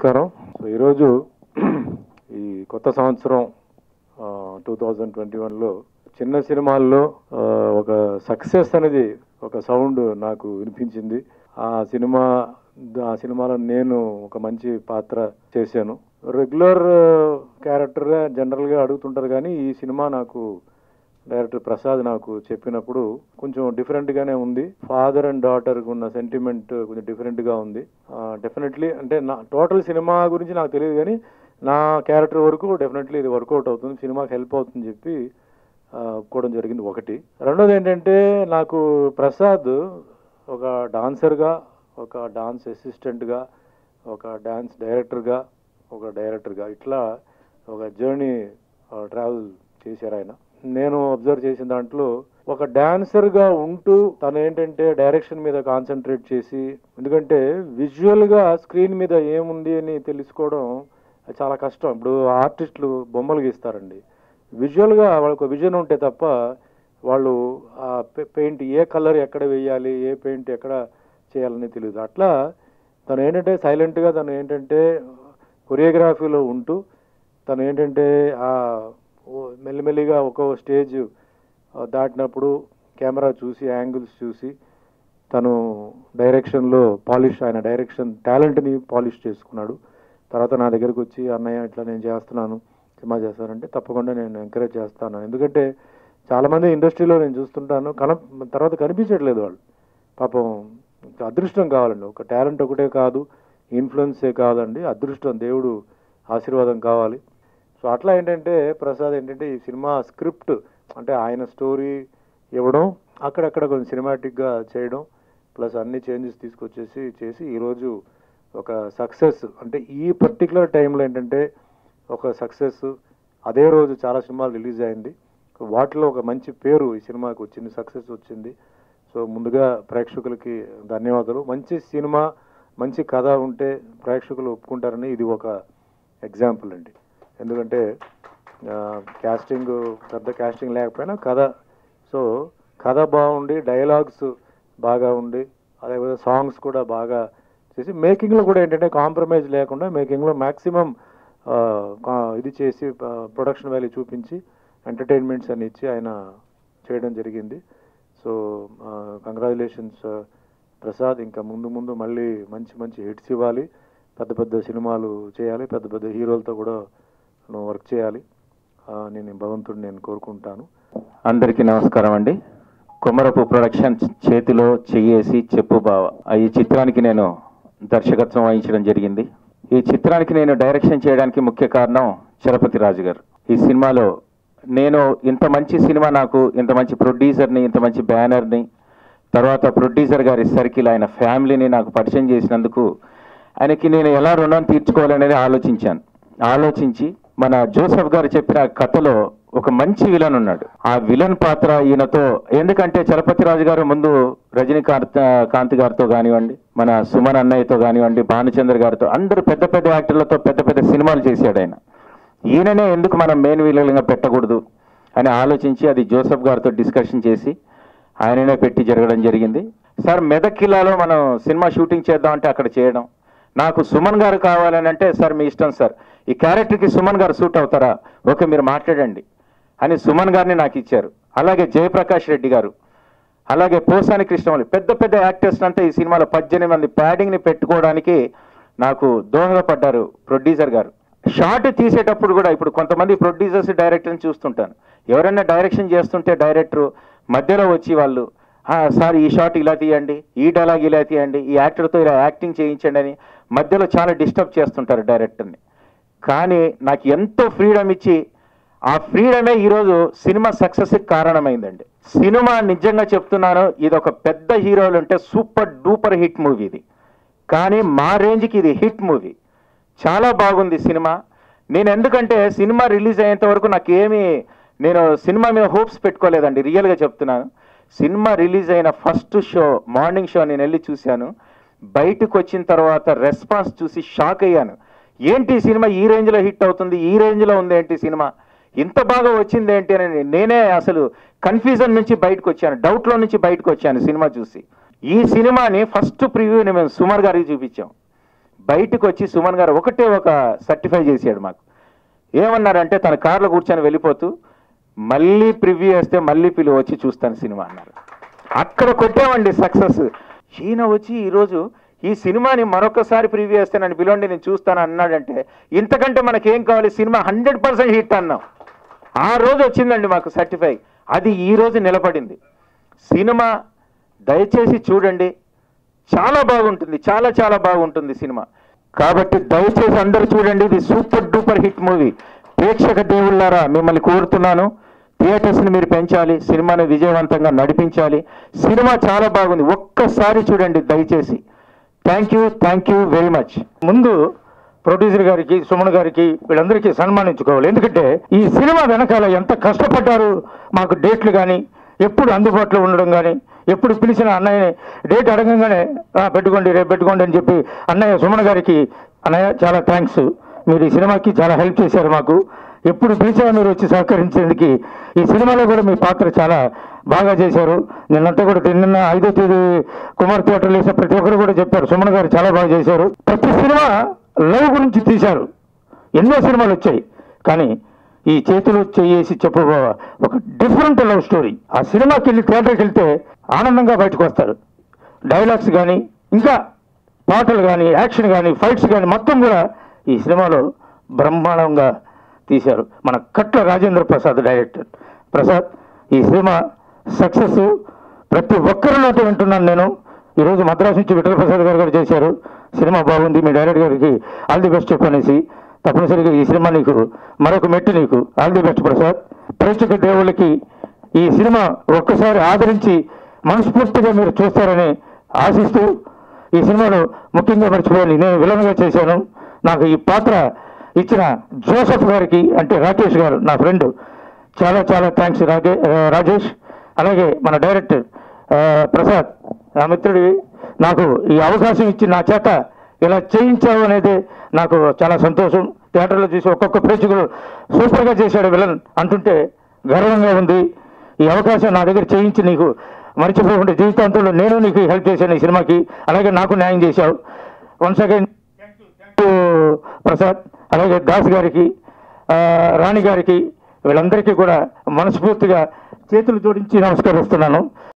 నమస్కారం సో ఈరోజు ఈ కొత్త సంవత్సరం టూ థౌజండ్ ట్వంటీ వన్లో చిన్న సినిమాల్లో ఆ, ఒక సక్సెస్ అనేది ఒక సౌండ్ నాకు వినిపించింది ఆ సినిమా ఆ సినిమాలో నేను ఒక మంచి పాత్ర చేశాను రెగ్యులర్ క్యారెక్టర్ జనరల్గా అడుగుతుంటారు కానీ ఈ సినిమా నాకు డైరెక్టర్ ప్రసాద్ నాకు చెప్పినప్పుడు కొంచెం డిఫరెంట్గానే ఉంది ఫాదర్ అండ్ డాటర్కి ఉన్న సెంటిమెంట్ కొంచెం డిఫరెంట్గా ఉంది డెఫినెట్లీ అంటే నా టోటల్ సినిమా గురించి నాకు తెలియదు కానీ నా క్యారెక్టర్ వరకు డెఫినెట్లీ ఇది వర్కౌట్ అవుతుంది సినిమాకి హెల్ప్ అవుతుందని చెప్పి ఆ, ఒప్పుకోవడం జరిగింది ఒకటి రెండోది ఏంటంటే నాకు ప్రసాద్ ఒక డాన్సర్గా ఒక డాన్స్ అసిస్టెంట్గా ఒక డాన్స్ డైరెక్టర్గా ఒక డైరెక్టర్గా ఇట్లా ఒక జర్నీ ట్రావెల్ చేశారు ఆయన నేను అబ్జర్వ్ చేసిన దాంట్లో ఒక డాన్సర్గా ఉంటూ తను ఏంటంటే డైరెక్షన్ మీద కాన్సన్ట్రేట్ చేసి ఎందుకంటే విజువల్గా స్క్రీన్ మీద ఏముంది అని తెలుసుకోవడం అది చాలా కష్టం ఇప్పుడు ఆర్టిస్టులు బొమ్మలు గీస్తారండి విజువల్గా వాళ్ళకు విజన్ ఉంటే తప్ప వాళ్ళు ఆ పెయింట్ ఏ కలర్ ఎక్కడ వేయాలి ఏ పెయింట్ ఎక్కడ చేయాలని తెలియదు అట్లా తను ఏంటంటే సైలెంట్గా తను ఏంటంటే కొరియోగ్రఫీలో ఉంటూ తను ఏంటంటే ఆ ఓ- మెల్లిమెల్లిగా ఒక్కో స్టేజ్ ఆ, దాటినప్పుడు కెమెరా చూసి యాంగిల్స్ చూసి తను డైరెక్షన్లో పాలిష్ ఆయన డైరెక్షన్ టాలెంట్ని పాలిష్ చేసుకున్నాడు తర్వాత నా దగ్గరకు వచ్చి అన్నయ్య ఇట్లా నేను చేస్తున్నాను సినిమా చేస్తానంటే తప్పకుండా నేను ఎంకరేజ్ చేస్తాను ఎందుకంటే చాలామంది ఇండస్ట్రీలో నేను చూస్తుంటాను కన తర్వాత కనిపించట్లేదు వాళ్ళు పాపం ఇంకా అదృష్టం కావాలండి ఒక టాలెంట్ ఒకటే కాదు ఇన్ఫ్లుయెన్సే కాదండి అదృష్టం దేవుడు ఆశీర్వాదం కావాలి సో అట్లా ఏంటంటే ప్రసాద్ ఏంటంటే ఈ సినిమా స్క్రిప్ట్ అంటే ఆయన స్టోరీ ఇవ్వడం అక్కడక్కడ కొంచెం సినిమాటిక్గా చేయడం ప్లస్ అన్ని చేంజెస్ తీసుకొచ్చేసి చేసి ఈరోజు ఒక సక్సెస్ అంటే ఈ పర్టికులర్ టైంలో ఏంటంటే ఒక సక్సెస్ అదే రోజు చాలా సినిమాలు రిలీజ్ అయింది వాటిలో ఒక మంచి పేరు ఈ సినిమాకి వచ్చింది సక్సెస్ వచ్చింది సో ముందుగా ప్రేక్షకులకి ధన్యవాదాలు మంచి సినిమా మంచి కథ ఉంటే ప్రేక్షకులు ఒప్పుకుంటారని ఇది ఒక ఎగ్జాంపుల్ అండి ఎందుకంటే క్యాస్టింగ్ పెద్ద క్యాస్టింగ్ లేకపోయినా కథ సో కథ బాగుండి డైలాగ్స్ బాగా ఉండి అదేవిధంగా సాంగ్స్ కూడా బాగా చేసి మేకింగ్లో కూడా ఏంటంటే కాంప్రమైజ్ లేకుండా మేకింగ్లో మ్యాక్సిమం ఇది చేసి ప్రొడక్షన్ వాల్యూ చూపించి ఎంటర్టైన్మెంట్స్ అని ఇచ్చి ఆయన చేయడం జరిగింది సో కంగ్రాచులేషన్స్ ప్రసాద్ ఇంకా ముందు ముందు మళ్ళీ మంచి మంచి హిట్స్ ఇవ్వాలి పెద్ద పెద్ద సినిమాలు చేయాలి పెద్ద పెద్ద హీరోలతో కూడా నువ్వు వర్క్ చేయాలి ఆ, నేను భగవంతుడిని నేను కోరుకుంటాను అందరికీ నమస్కారం అండి కుమరపు ప్రొడక్షన్స్ చేతిలో చెయ్యేసి చెప్పు బావ ఆ ఈ చిత్రానికి నేను దర్శకత్వం వహించడం జరిగింది ఈ చిత్రానికి నేను డైరెక్షన్ చేయడానికి ముఖ్య కారణం చలపతి రాజు గారు ఈ సినిమాలో నేను ఇంత మంచి సినిమా నాకు ఇంత మంచి ప్రొడ్యూసర్ని ఇంత మంచి బ్యానర్ని తర్వాత ప్రొడ్యూసర్ గారి సర్కిల్ ఆయన ఫ్యామిలీని నాకు పరిచయం చేసినందుకు ఆయనకి నేను ఎలా రుణం తీర్చుకోవాలనేది ఆలోచించాను ఆలోచించి మన జోసెఫ్ గారు చెప్పిన కథలో ఒక మంచి విలన్ ఉన్నాడు ఆ విలన్ పాత్ర ఈయనతో ఎందుకంటే చలపతి రాజు గారు ముందు రజనీకాంత్ కాంత్ గారితో కానివ్వండి మన సుమన్ అన్నయ్యతో కానివ్వండి భానుచంద్ర గారితో అందరూ పెద్ద పెద్ద యాక్టర్లతో పెద్ద పెద్ద సినిమాలు చేశాడు ఆయన ఈయననే ఎందుకు మనం మెయిన్ విలన్గా పెట్టకూడదు అని ఆలోచించి అది జోసెఫ్ గారితో డిస్కషన్ చేసి ఆయననే పెట్టి జరగడం జరిగింది సార్ మెదక్ కిల్లాలో మనం సినిమా షూటింగ్ చేద్దాం అంటే అక్కడ చేయడం నాకు సుమన్ గారు కావాలని అంటే సార్ మీ ఇష్టం సార్ ఈ క్యారెక్టర్కి సుమన్ గారు సూట్ అవుతారా ఓకే మీరు మాట్లాడండి అని సుమన్ గారిని నాకు ఇచ్చారు అలాగే జయప్రకాష్ రెడ్డి గారు అలాగే పోసాని కృష్ణమౌళి పెద్ద పెద్ద యాక్టర్స్ అంతా ఈ సినిమాలో పద్దెనిమిది మంది ప్యాడింగ్ని పెట్టుకోవడానికి నాకు దోహదపడ్డారు ప్రొడ్యూసర్ గారు షార్ట్ తీసేటప్పుడు కూడా ఇప్పుడు కొంతమంది ప్రొడ్యూసర్స్ డైరెక్టర్ని చూస్తుంటాను ఎవరైనా డైరెక్షన్ చేస్తుంటే డైరెక్టర్ మధ్యలో వచ్చి వాళ్ళు "ఆ, సార్ ఈ షాట్ ఇలా తీయండి ఈ డైలాగ్ ఇలా తీయండి ఈ యాక్టర్తో ఇలా యాక్టింగ్ చేయించండి అని మధ్యలో చాలా డిస్టర్బ్ చేస్తుంటారు డైరెక్టర్ని కానీ నాకు ఎంతో ఫ్రీడమ్ ఇచ్చి ఆ ఫ్రీడమే ఈరోజు సినిమా సక్సెస్కి కారణమైందండి సినిమా నిజంగా చెప్తున్నాను ఇది ఒక పెద్ద హీరోలు ఉంటే సూపర్ డూపర్ హిట్ మూవీ ఇది కానీ మా రేంజ్కి ఇది హిట్ మూవీ చాలా బాగుంది సినిమా నేను ఎందుకంటే సినిమా రిలీజ్ అయ్యేంత వరకు నాకు ఏమీ నేను సినిమా మీద హోప్స్ పెట్టుకోలేదండి రియల్గా చెప్తున్నాను సినిమా రిలీజ్ అయిన ఫస్ట్ షో మార్నింగ్ షో నేను వెళ్ళి చూశాను బయటకు వచ్చిన తర్వాత రెస్పాన్స్ చూసి షాక్ అయ్యాను ఏంటి ఈ సినిమా ఈ రేంజ్లో హిట్ అవుతుంది ఈ రేంజ్లో ఉంది ఏంటి సినిమా ఇంత బాగా వచ్చింది ఏంటి అని నేనే అసలు కన్ఫ్యూజన్ నుంచి బయటకు వచ్చాను డౌట్లో నుంచి బయటకు వచ్చాను సినిమా చూసి ఈ సినిమాని ఫస్ట్ ప్రివ్యూని మేము సుమార్ గారికి చూపించాం బయటకు వచ్చి సుమన్ గారు ఒకటే ఒక సర్టిఫై చేశాడు మాకు ఏమన్నారంటే తన కార్లో కూర్చొని వెళ్ళిపోతూ మళ్ళీ ప్రివ్యూ వేస్తే మళ్ళీ పిలువ వచ్చి చూస్తాను సినిమా అన్నారు అక్కడ కొట్టామండి సక్సెస్ ఈయన వచ్చి ఈరోజు ఈ సినిమాని మరొకసారి ప్రివ్యూ వేస్తే నన్ను పిలవండి నేను చూస్తాను అన్నాడంటే ఇంతకంటే మనకేం కావాలి సినిమా హండ్రెడ్ పర్సెంట్ హిట్ అన్నాం ఆ రోజు వచ్చిందండి మాకు సర్టిఫై అది ఈ రోజు నిలబడింది సినిమా దయచేసి చూడండి చాలా బాగుంటుంది చాలా చాలా బాగుంటుంది సినిమా కాబట్టి దయచేసి అందరూ చూడండి ఇది సూపర్ డూపర్ హిట్ మూవీ ప్రేక్షక దేవుళ్ళారా మిమ్మల్ని కోరుతున్నాను థియేటర్స్ని మీరు పెంచాలి సినిమాని విజయవంతంగా నడిపించాలి సినిమా చాలా బాగుంది ఒక్కసారి చూడండి దయచేసి thank you thank you very much ముందు ప్రొడ్యూసర్ గారికి సుమన్ గారికి వీళ్ళందరికీ సన్మానించుకోవాలి ఎందుకంటే ఈ సినిమా వెనకాల ఎంత కష్టపడ్డారు మాకు డేట్లు కానీ ఎప్పుడు అందుబాటులో ఉండడం కానీ ఎప్పుడు పిలిచిన అన్నయ్య డేట్ అడగంగానే "ఆ, పెట్టుకోండి రేపు పెట్టుకోండి అని చెప్పి అన్నయ్య సుమన్ గారికి అన్నయ్య చాలా థ్యాంక్స్ మీరు ఈ సినిమాకి చాలా హెల్ప్ చేశారు మాకు ఎప్పుడు పిలిచినా మీరు వచ్చి సహకరించేందుకు ఈ సినిమాలో కూడా మీ పాత్ర చాలా బాగా చేశారు నిన్నంతా కూడా నిన్న ఐదో తేదీ కుమార్ థియేటర్లో వేసిన ప్రతి ఒక్కరు కూడా చెప్పారు సుమన్ గారు చాలా బాగా చేశారు ప్రతి సినిమా లవ్ గురించి తీశారు ఎన్నో సినిమాలు వచ్చాయి కానీ ఈ చేతిలో చేసి చెప్పబోవ ఒక డిఫరెంట్ లవ్ స్టోరీ ఆ సినిమాకి వెళ్ళి థియేటర్కి వెళ్తే ఆనందంగా బయటకు వస్తారు డైలాగ్స్ కానీ ఇంకా పాటలు కానీ యాక్షన్ కానీ ఫైట్స్ కానీ మొత్తం కూడా ఈ సినిమాలో బ్రహ్మాండంగా తీశారు మన కట్ల రాజేంద్ర ప్రసాద్ డైరెక్టర్ ప్రసాద్ ఈ సినిమా సక్సెస్ ప్రతి ఒక్కరి నోట వింటున్నాను నేను ఈరోజు మద్రాసు నుంచి విఠల ప్రసాద్ గారు కూడా చేశారు సినిమా బాగుంది మీ డైరెక్టర్ గారికి ఆల్ ది బెస్ట్ చెప్పనేసి తప్పనిసరిగా ఈ సినిమా నీకు మరొక మెట్టు నీకు ఆల్ ది బెస్ట్ ప్రసాద్ ప్రేక్షక దేవుళ్ళకి ఈ సినిమా ఒక్కసారి ఆదరించి మనస్ఫూర్తిగా మీరు చూస్తారని ఆశిస్తూ ఈ సినిమాలో ముఖ్యంగా మర్చిపోయాను నేను విలన్గా చేశాను నాకు ఈ పాత్ర ఇచ్చిన జోసఫ్ గారికి అంటే రాకేష్ గారు నా ఫ్రెండ్ చాలా చాలా థ్యాంక్స్ రాగే ఆ, రాజేష్ అలాగే మన డైరెక్టర్ ఆ, ప్రసాద్ నా మిత్రుడివి నాకు ఈ అవకాశం ఇచ్చి నా చేత ఇలా చేయించావు అనేది నాకు చాలా సంతోషం థియేటర్లో చూసి ఒక్కొక్క ప్రేక్షకులు సూపర్గా చేశాడు విలన్ అంటుంటే గర్వంగా ఉంది ఈ అవకాశం నా దగ్గర చేయించి నీకు మర్చిపోకుండా జీవితాంతంలో నేను నీకు హెల్ప్ చేశాను ఈ సినిమాకి అలాగే నాకు న్యాయం చేశావు వన్స్ అగైన్ ప్రసాద్ అలాగే దాస్ గారికి ఆ, రాణి గారికి వీళ్ళందరికీ కూడా మనస్ఫూర్తిగా చేతులు జోడించి నమస్కరిస్తున్నాను